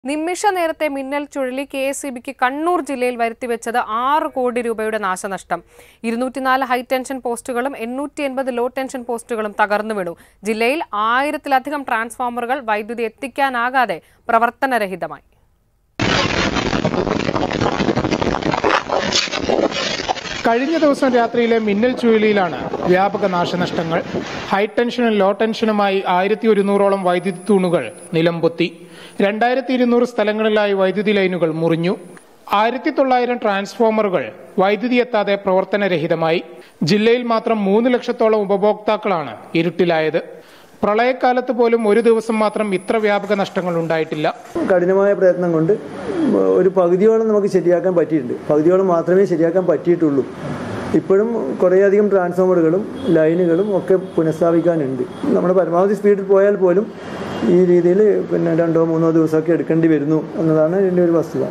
നിമിഷ നേരത്തെ മിന്നൽ ചുഴലി കെ എസ് ബിക്ക് കണ്ണൂർ ജില്ലയിൽ വരുത്തിവെച്ചത് ആറ് കോടി രൂപയുടെ നാശനഷ്ടം ഇരുന്നൂറ്റിനാല് ഹൈ ടെൻഷൻ പോസ്റ്റുകളും എണ്ണൂറ്റി എൺപത് ലോ ടെൻഷൻ പോസ്റ്റുകളും തകർന്നു വീണു ജില്ലയിൽ ആയിരത്തിലധികം ട്രാൻസ്ഫോമറുകൾ വൈദ്യുതി എത്തിക്കാനാകാതെ പ്രവർത്തനരഹിതമായി കഴിഞ്ഞ ദിവസം രാത്രിയിലെ മിന്നൽ ചുഴലിയിലാണ് വ്യാപക നാശനഷ്ടങ്ങൾ ഹൈടെൻഷനും ലോ ടെൻഷനുമായി ആയിരത്തി ഒരുന്നൂറോളം വൈദ്യുതി തൂണുകൾ നിലംപൊത്തി രണ്ടായിരത്തി ഇരുന്നൂറ് സ്ഥലങ്ങളിലായി വൈദ്യുതി ലൈനുകൾ മുറിഞ്ഞു ആയിരത്തി തൊള്ളായിരം ട്രാൻസ്ഫോമറുകൾ വൈദ്യുതി എത്താതെ പ്രവർത്തനരഹിതമായി ജില്ലയിൽ മാത്രം മൂന്ന് ലക്ഷത്തോളം ഉപഭോക്താക്കളാണ് ഇരുട്ടിലായത് പ്രളയക്കാലത്ത് പോലും ഒരു ദിവസം മാത്രം ഇത്ര വ്യാപക നഷ്ടങ്ങൾ ഉണ്ടായിട്ടില്ല കഠിനമായ പ്രയത്നം കൊണ്ട് ഒരു പകുതിയോളം നമുക്ക് ശരിയാക്കാൻ പറ്റിയിട്ടുണ്ട് പകുതിയോളം മാത്രമേ ശരിയാക്കാൻ പറ്റിയിട്ടുള്ളൂ ഇപ്പോഴും കുറേയധികം ട്രാൻസ്ഫോമറുകളും ലൈനുകളും ഒക്കെ പുനഃസ്ഥാപിക്കാനുണ്ട് നമ്മുടെ പരമാവധി സ്പീഡിൽ പോയാൽ പോലും ഈ രീതിയിൽ പിന്നെ രണ്ടോ മൂന്നോ ദിവസമൊക്കെ എടുക്കേണ്ടി വരുന്നു എന്നതാണ് ഇതിൻ്റെ ഒരു വസ്തുത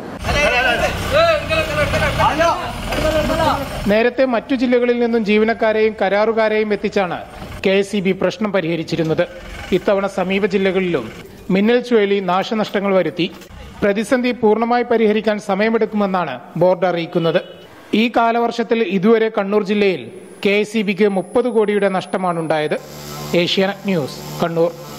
നേരത്തെ മറ്റു ജില്ലകളിൽ നിന്നും ജീവനക്കാരെയും കരാറുകാരെയും എത്തിച്ചാണ് കെ എസ് പ്രശ്നം പരിഹരിച്ചിരുന്നത് ഇത്തവണ സമീപ ജില്ലകളിലും മിന്നൽ ചുഴലി നാശനഷ്ടങ്ങൾ വരുത്തി പ്രതിസന്ധി പൂർണ്ണമായി പരിഹരിക്കാൻ സമയമെടുക്കുമെന്നാണ് ബോർഡ് അറിയിക്കുന്നത് ഈ കാലവർഷത്തിൽ ഇതുവരെ കണ്ണൂർ ജില്ലയിൽ കെ എസ് മുപ്പത് കോടിയുടെ നഷ്ടമാണുണ്ടായത് ഏഷ്യാനെറ്റ് ന്യൂസ് കണ്ണൂർ